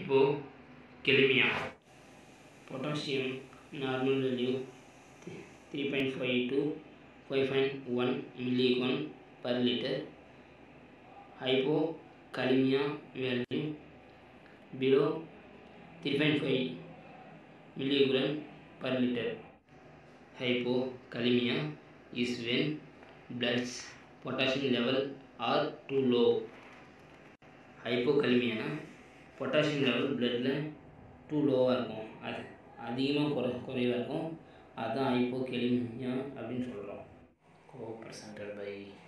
hypokalemia potassium normal value 3.5 to 5.1 milligram per liter hypokalemia value below 3.5 milligram per liter hypokalemia is when blood's potassium level are too low ஹைப்போகலிமியானா potassium level பிளட்டில் too லோவாக இருக்கும் அது அதிகமாக குறை குறைவாக இருக்கும் அதுதான் ஹைப்போகெலிமியா அப்படின்னு சொல்கிறோம் கோ ப்ரெசன்டட் பை